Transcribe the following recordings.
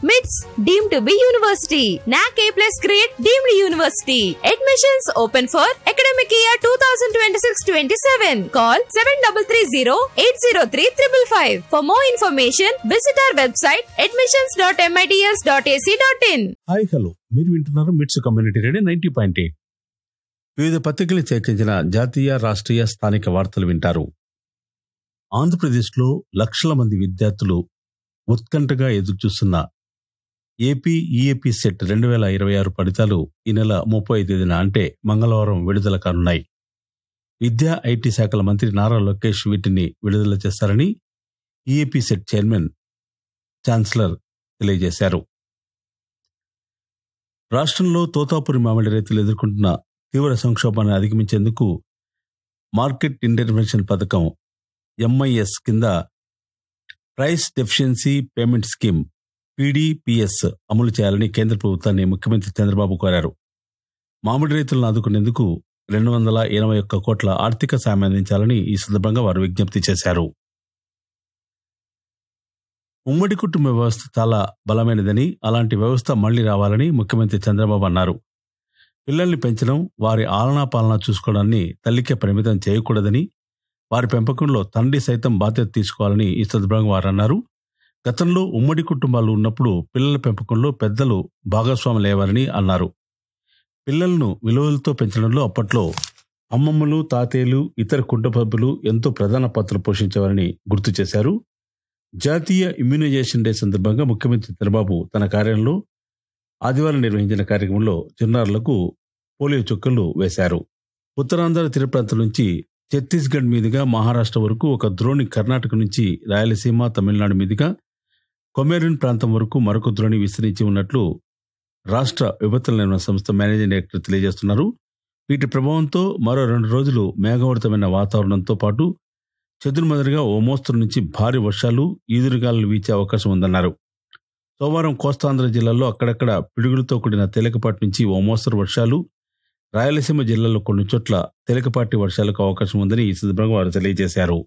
మిట్స్ deem to B university NAAC A plus grade deemed university admissions open for academic year two thousand twenty six twenty seven call seven double three zero eight zero three triple five for more information visit our website admissions dot MITS dot AC dot in hi hello మీరు వింటున్నారు MITS community radio ninety point eight వివిధ పత్రికలు చేర్చించిన జాతీయ రాష్ట్రీయ స్థానిక వార్తలు వింటారు ఆంధ్రప్రదేశ్లో లక్షల మంది విద్యార్థులు ఉత్కంఠగా ఎదురుచూస్తున్న ఏపీ ఈఏపీ సెట్ రెండు వేల ఇరవై ఆరు ఫలితాలు ఈ నెల ముప్పై తేదీన అంటే మంగళవారం విడుదల కానున్నాయి విద్యా ఐటీ శాఖల మంత్రి నారా లోకేష్ వీటిని విడుదల చేస్తారని ఈఏపీ సెట్ చైర్మన్ ఛాన్సలర్ తెలియజేశారు రాష్ట్రంలో తోతాపురి మామిడి రైతులు ఎదుర్కొంటున్న తీవ్ర సంక్షోభాన్ని అధిగమించేందుకు మార్కెట్ ఇంటర్వెన్షన్ పథకం ఎంఐఎస్ కింద price deficiency payment scheme PDPS అమలు చేయాలని కేంద్ర ప్రభుత్వాన్ని ముఖ్యమంత్రి చంద్రబాబు కోరారు మామిడి రైతులను ఆదుకునేందుకు రెండు వందల ఎనభై ఒక్క కోట్ల ఆర్థిక సాయం అందించాలని ఈ సందర్భంగా వారు విజ్ఞప్తి చేశారు ఉమ్మడి కుటుంబ వ్యవస్థ చాలా బలమైనదని అలాంటి వ్యవస్థ మళ్లీ రావాలని ముఖ్యమంత్రి చంద్రబాబు అన్నారు పిల్లల్ని పెంచడం వారి ఆలనా పాలన చూసుకోవడాన్ని తల్లికే పరిమితం చేయకూడదని వారి పెంపకంలో తండ్రి సైతం బాధ్యత తీసుకోవాలని ఈ సందర్భంగా వారు అన్నారు గతంలో ఉమ్మడి కుటుంబాలు ఉన్నప్పుడు పిల్లల పెంపకంలో పెద్దలు భాగస్వాములయ్యేవారని అన్నారు పిల్లలను విలువలతో పెంచడంలో అప్పట్లో అమ్మమ్మలు తాతయ్యలు ఇతర కుటుంబ సభ్యులు ఎంతో ప్రధాన పాత్ర పోషించేవారని గుర్తు చేశారు జాతీయ ఇమ్యూనైజేషన్ డే సందర్భంగా ముఖ్యమంత్రి చంద్రబాబు తన కార్యాలయంలో ఆదివారం నిర్వహించిన కార్యక్రమంలో చిన్నారులకు పోలియో చుక్కలు వేశారు ఉత్తరాంధ్ర తీర ప్రాంతం నుంచి ఛత్తీస్గఢ్ మీదుగా మహారాష్ట్ర వరకు ఒక ద్రోణి కర్ణాటక నుంచి రాయలసీమ తమిళనాడు మీదుగా కొమేరిన్ ప్రాంతం వరకు మరొక ద్రోణి విస్తరించి ఉన్నట్లు రాష్ట్ర విపత్తుల నిర్వహణ సంస్థ మేనేజింగ్ డైరెక్టర్ తెలియజేస్తున్నారు వీటి ప్రభావంతో మరో రెండు రోజులు మేఘావృతమైన వాతావరణంతో పాటు చెదురుమదురుగా ఓ మోస్తరు నుంచి భారీ వర్షాలు ఈదురుగాలు వీచే అవకాశం ఉందన్నారు సోమవారం కోస్తాంధ్ర జిల్లాలో అక్కడక్కడ పిడుగులతో కూడిన తేలికపాటి నుంచి ఓ మోస్తరు వర్షాలు రాయలసీమ జిల్లాలో కొన్ని చోట్ల తేలికపాటి వర్షాలకు అవకాశం ఉందని ఈ సందర్భంగా వారు తెలియజేశారు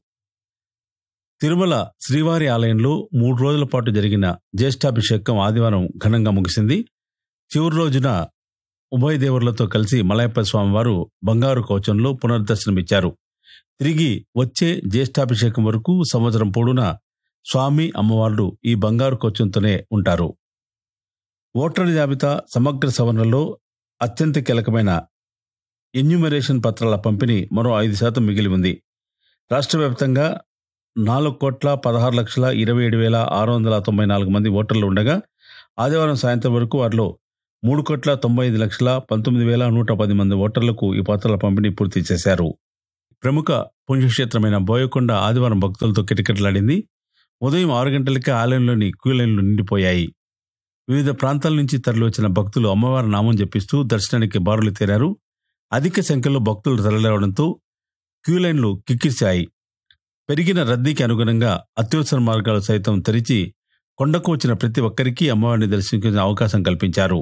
తిరుమల శ్రీవారి ఆలయంలో మూడు రోజుల పాటు జరిగిన జ్యేష్ఠాభిషేకం ఆదివారం ఘనంగా ముగిసింది చివరి రోజున ఉభయ దేవుళ్లతో కలిసి మలయప్ప స్వామివారు బంగారు కవచంలో పునర్దర్శనమిచ్చారు తిరిగి వచ్చే జ్యేష్ఠాభిషేకం వరకు సంవత్సరం పొడవునా స్వామి అమ్మవార్లు ఈ బంగారు కవచంతోనే ఉంటారు ఓటర్ల జాబితా సమగ్ర సవరణలో అత్యంత కీలకమైన ఎన్యూమరేషన్ పత్రాల పంపిణీ మరో ఐదు శాతం మిగిలి ఉంది రాష్ట్ర వ్యాప్తంగా నాలుగు కోట్ల పదహారు లక్షల ఇరవై ఏడు వేల ఆరు వందల తొంభై నాలుగు మంది ఓటర్లు ఉండగా ఆదివారం సాయంత్రం వరకు వారిలో మూడు కోట్ల తొంభై ఐదు లక్షల పంతొమ్మిది వేల నూట పది మంది ఓటర్లకు ఈ పత్రాల పంపిణీ పూర్తి చేశారు ప్రముఖ పుణ్యక్షేత్రమైన బోయకొండ ఆదివారం భక్తులతో కిటకిటలాడింది ఉదయం ఆరు గంటలకే ఆలయంలోని క్యూ లైన్లు నిండిపోయాయి వివిధ ప్రాంతాల నుంచి తరలివచ్చిన భక్తులు అమ్మవారి నామం జపిస్తూ దర్శనానికి బారులు తీరారు అధిక సంఖ్యలో భక్తులు తరలిరావడంతో క్యూ లైన్లు కిక్కిరిశాయి పెరిగిన రద్దీకి అనుగుణంగా అత్యవసర మార్గాలు సైతం తెరిచి కొండకు వచ్చిన ప్రతి ఒక్కరికి అమ్మవారిని దర్శించుకునే అవకాశం కల్పించారు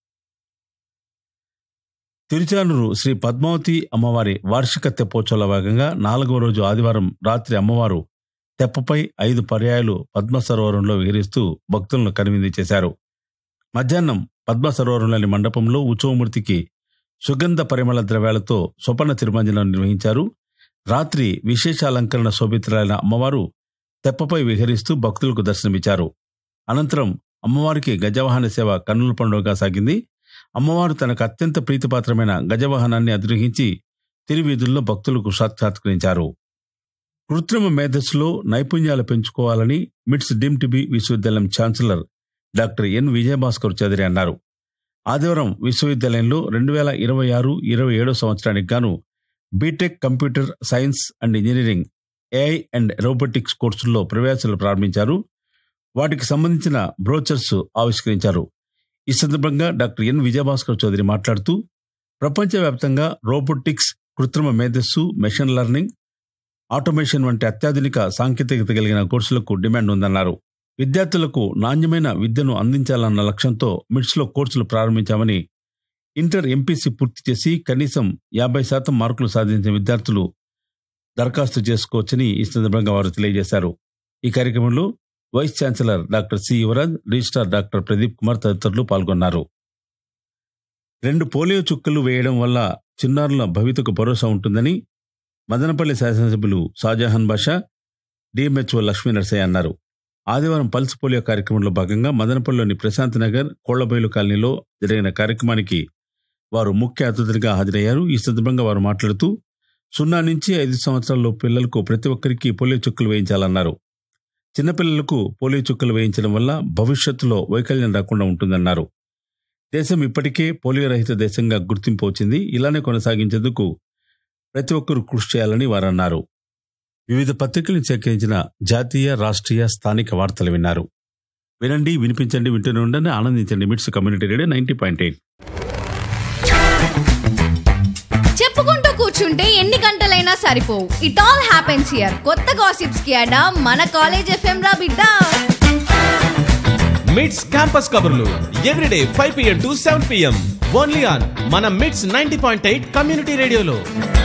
తిరుచానూరు శ్రీ పద్మావతి అమ్మవారి వార్షిక తెప్పోత్సవాల భాగంగా నాలుగవ రోజు ఆదివారం రాత్రి అమ్మవారు తెప్పపై ఐదు పర్యాయాలు పద్మ సరోవరంలో విహరిస్తూ భక్తులను కనువిందు చేశారు మధ్యాహ్నం పద్మ సరోవరంలోని మండపంలో ఉత్సవమూర్తికి సుగంధ పరిమళ ద్రవ్యాలతో స్వపన తిరుమంజనం నిర్వహించారు రాత్రి విశేష అలంకరణ శోభితులైన అమ్మవారు తెప్పపై విహరిస్తూ భక్తులకు దర్శనమిచ్చారు అనంతరం అమ్మవారికి గజవాహన సేవ కన్నుల పండుగగా సాగింది అమ్మవారు తనకు అత్యంత ప్రీతిపాత్రమైన గజవాహనాన్ని అధిరోహించి తిరువీధుల్లో భక్తులకు సాక్షాత్కరించారు కృత్రిమ మేధస్సులో నైపుణ్యాలు పెంచుకోవాలని మిట్స్ డిమ్ టిబి విశ్వవిద్యాలయం chancellor doctor N Vijayabhaskar Chowdary అన్నారు ఆదివారం విశ్వవిద్యాలయంలో రెండు వేల ఇరవై ఆరు ఇరవై ఏడో సంవత్సరానికి గాను BTech computer science and engineering AI and robotics కోర్సుల్లో ప్రవేశాలు ప్రారంభించారు వాటికి సంబంధించిన బ్రోచర్స్ ఆవిష్కరించారు ఈ సందర్భంగా డాక్టర్ ఎన్ విజయభాస్కర్ చౌదరి మాట్లాడుతూ ప్రపంచవ్యాప్తంగా రోబోటిక్స్ కృత్రిమ మేధస్సు మెషిన్ లెర్నింగ్ ఆటోమేషన్ వంటి అత్యాధునిక సాంకేతికత కలిగిన కోర్సులకు డిమాండ్ ఉందన్నారు విద్యార్థులకు నాణ్యమైన విద్యను అందించాలన్న లక్ష్యంతో మిడ్స్లో కోర్సులు ప్రారంభించామని ఇంటర్ ఎంపీసీ పూర్తి చేసి కనీసం యాభై శాతం మార్కులు సాధించిన విద్యార్థులు దరఖాస్తు చేసుకోవచ్చని ఈ సందర్భంగా వారు తెలియజేశారు ఈ కార్యక్రమంలో vice chancellor doctor C Yuvaraj registrar doctor Pradeep Kumar తదితరులు పాల్గొన్నారు రెండు పోలియో చుక్కలు వేయడం వల్ల చిన్నారుల భవితకు భరోసా ఉంటుందని మదనపల్లి శాసనసభ్యులు షాజహాన్ బాషా డిఎంహెచ్ఓ లక్ష్మీ నరసయ్య అన్నారు ఆదివారం పల్స్ పోలియో కార్యక్రమంలో భాగంగా మదనపల్లిలోని ప్రశాంత్ నగర్ కోళ్లబైలు కాలనీలో జరిగిన కార్యక్రమానికి వారు ముఖ్య అతిథులుగా హాజరయ్యారు ఈ సందర్భంగా వారు మాట్లాడుతూ సున్నా నుంచి ఐదు సంవత్సరాల పిల్లలకు ప్రతి ఒక్కరికి పోలియో చుక్కలు వేయించాలన్నారు చిన్నపిల్లలకు పోలియో చుక్కలు వేయించడం వల్ల భవిష్యత్తులో వైకల్యం రాకుండా ఉంటుందన్నారు దేశం ఇప్పటికే పోలియో రహిత దేశంగా గుర్తింపు వచ్చింది ఇలానే కొనసాగించేందుకు ప్రతి ఒక్కరూ కృషి చేయాలని వారు అన్నారు వివిధ పత్రికలను సేకరించిన జాతీయ రాష్ట్రీయ స్థానిక వార్తలు విన్నారు వినండి వినిపించండి వింటూనే ఉండండి ఆనందించండి MITS community radio ninety point eight చెప్పుకుంటూ కూర్చుంటే ఎన్ని గంటలైనా సరిపోవు ఇట్ ఆల్ హ్యాపెన్స్ హియర్ కొత్త గాసిప్స్ కి అడా మన కాలేజ్ ఎఫ్ఎం రా బిడ్డ మిడ్స్ క్యాంపస్ కబుర్లు everyday five PM to seven PM only on మన MITS ninety point eight community రేడియోలో